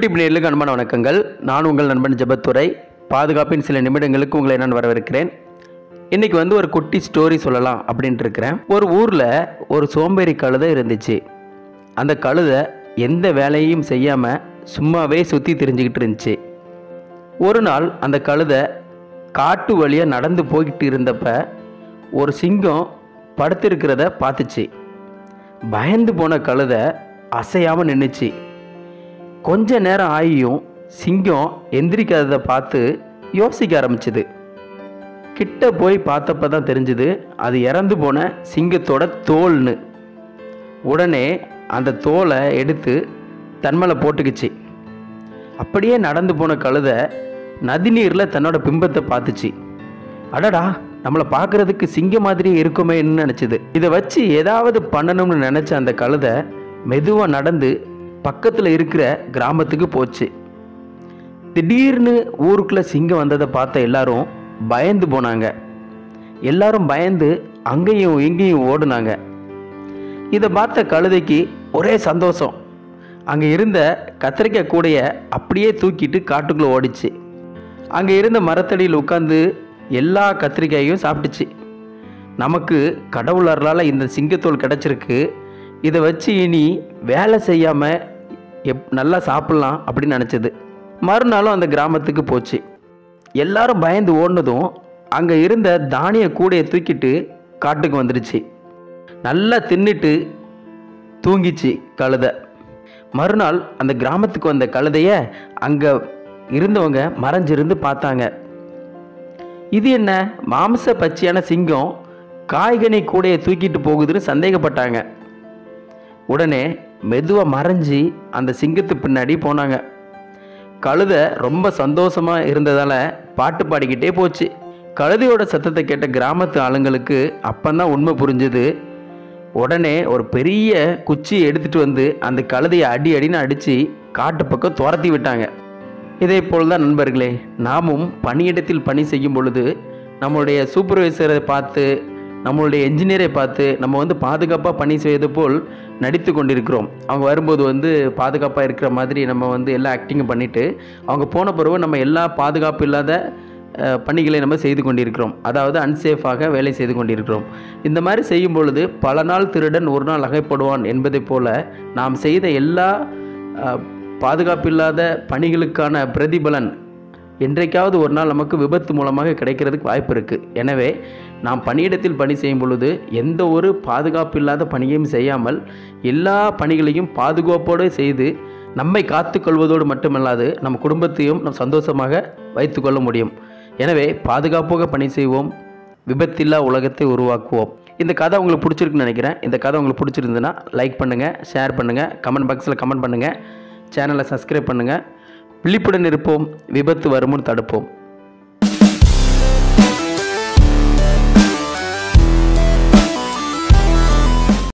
YouTube நேர்களுக்கு அன்பான வணக்கங்கள் நான் உங்கள் நண்பன் ஜெபத்துறை பாதுகாப்பின் சில நிமிடங்களுக்கு உங்களை நான் வரவேற்கிறேன் இன்னைக்கு வந்து ஒரு குட்டி ஸ்டோரி சொல்லலாம் அப்படின்ட்டு இருக்கிறேன் ஒரு ஊரில் ஒரு சோம்பேறி கழுதை இருந்துச்சு அந்த கழுதை எந்த வேலையும் செய்யாமல் சும்மாவே சுற்றி திரிஞ்சுக்கிட்டு இருந்துச்சு ஒரு நாள் அந்த கழுதை காட்டு வழியாக நடந்து போய்கிட்டு இருந்தப்ப ஒரு சிங்கம் படுத்திருக்கிறத பார்த்துச்சு பயந்து போன கழுதை அசையாமல் நின்றுச்சு கொஞ்ச நேரம் ஆகியும் சிங்கம் எந்திரிக்காததை பார்த்து யோசிக்க ஆரம்பிச்சுது கிட்ட போய் பார்த்தப்ப தான் தெரிஞ்சுது அது இறந்து போன சிங்கத்தோட தோல்னு உடனே அந்த தோலை எடுத்து தன்மலை போட்டுக்குச்சு அப்படியே நடந்து போன கழுதை நதிநீரில் தன்னோட பிம்பத்தை பார்த்துச்சு அடடா நம்மளை பார்க்கறதுக்கு சிங்கம் மாதிரியே இருக்குமேன்னு நினச்சிது இதை வச்சு ஏதாவது பண்ணணும்னு நினச்ச அந்த கழுதை மெதுவாக நடந்து பக்கத்தில் இருக்கிற கிராமத்துக்கு போச்சு திடீர்னு ஊருக்குள்ளே சிங்கம் வந்ததை பார்த்த எல்லாரும் பயந்து போனாங்க எல்லாரும் பயந்து அங்கேயும் இங்கேயும் ஓடுனாங்க இதை பார்த்த கழுதைக்கு ஒரே சந்தோஷம் அங்கே இருந்த கத்திரிக்காய் கூடைய அப்படியே தூக்கிட்டு காட்டுக்குள்ளே ஓடிச்சு அங்கே இருந்த மரத்தடியில் உட்காந்து எல்லா கத்திரிக்காயையும் சாப்பிட்டுச்சு நமக்கு கடவுள் அருளால் இந்த சிங்கத்தோல் கிடச்சிருக்கு இதை வச்சு இனி வேலை செய்யாமல் எப் நல்லா சாப்பிட்லாம் அப்படின்னு நினச்சது மறுநாளும் அந்த கிராமத்துக்கு போச்சு எல்லாரும் பயந்து ஓடினதும் அங்கே இருந்த தானிய கூடையை தூக்கிட்டு காட்டுக்கு வந்துடுச்சு நல்லா தின்னுட்டு தூங்கிச்சு கழுதை மறுநாள் அந்த கிராமத்துக்கு வந்த கழுதைய அங்கே இருந்தவங்க மறைஞ்சிருந்து பார்த்தாங்க இது என்ன மாம்ச பச்சையான சிங்கம் காய்கனி கூடையை தூக்கிட்டு போகுதுன்னு சந்தேகப்பட்டாங்க உடனே மெதுவாக மறைஞ்சி அந்த சிங்கத்து பின்னாடி போனாங்க கழுதை ரொம்ப சந்தோஷமாக இருந்ததால் பாட்டு பாடிக்கிட்டே போச்சு கழுதையோட சத்தத்தை கேட்ட கிராமத்து ஆளுங்களுக்கு அப்பந்தான் உண்மை புரிஞ்சுது உடனே ஒரு பெரிய குச்சியை எடுத்துகிட்டு வந்து அந்த கழுதையை அடி அடின்னு அடித்து காட்டு பக்கம் துரத்தி விட்டாங்க இதே போல் தான் நண்பர்களே நாமும் பணியிடத்தில் பணி செய்யும் பொழுது நம்மளுடைய சூப்பர்வைசரை பார்த்து நம்மளுடைய என்ஜினியரை பார்த்து நம்ம வந்து பாதுகாப்பாக பணி செய்வது போல் நடித்து கொண்டிருக்கிறோம் அவங்க வரும்போது வந்து பாதுகாப்பாக இருக்கிற மாதிரி நம்ம வந்து எல்லா ஆக்டிங்கும் பண்ணிவிட்டு அவங்க போன பிறகு நம்ம எல்லா பாதுகாப்பு இல்லாத அஹ், பணிகளை நம்ம செய்து கொண்டிருக்கிறோம் அதாவது அன்சேஃபாக வேலை செய்து கொண்டிருக்கிறோம் இந்த மாதிரி செய்யும் பொழுது பல நாள் திருடன் ஒரு நாள் அகைப்படுவான் என்பதைப் போல நாம் செய்த எல்லா அஹ், பாதுகாப்பில்லாத பணிகளுக்கான பிரதிபலன் என்றைக்காவது ஒரு நாள் நமக்கு விபத்து மூலமாக கிடைக்கிறதுக்கு வாய்ப்பு இருக்குது எனவே நாம் பணியிடத்தில் பணி செய்யும் பொழுது எந்த ஒரு பாதுகாப்பு இல்லாத பணியையும் செய்யாமல் எல்லா பணிகளையும் பாதுகாப்போடு செய்து நம்மை காத்துக்கொள்வதோடு மட்டுமல்லாது நம் குடும்பத்தையும் நம் சந்தோஷமாக வைத்துக்கொள்ள முடியும் எனவே பாதுகாப்பாக பணி செய்வோம் விபத்தில்லா உலகத்தை உருவாக்குவோம் இந்த கதை உங்களுக்கு பிடிச்சிருக்குன்னு நினைக்கிறேன் இந்த கதை உங்களுக்கு பிடிச்சிருந்துன்னா லைக் பண்ணுங்கள் ஷேர் பண்ணுங்கள் கமெண்ட் பாக்ஸில் கமெண்ட் பண்ணுங்கள் சேனலை சப்ஸ்கிரைப் பண்ணுங்கள் விழிப்புடன் இருப்போம் விபத்து வருமுன் தடுப்போம்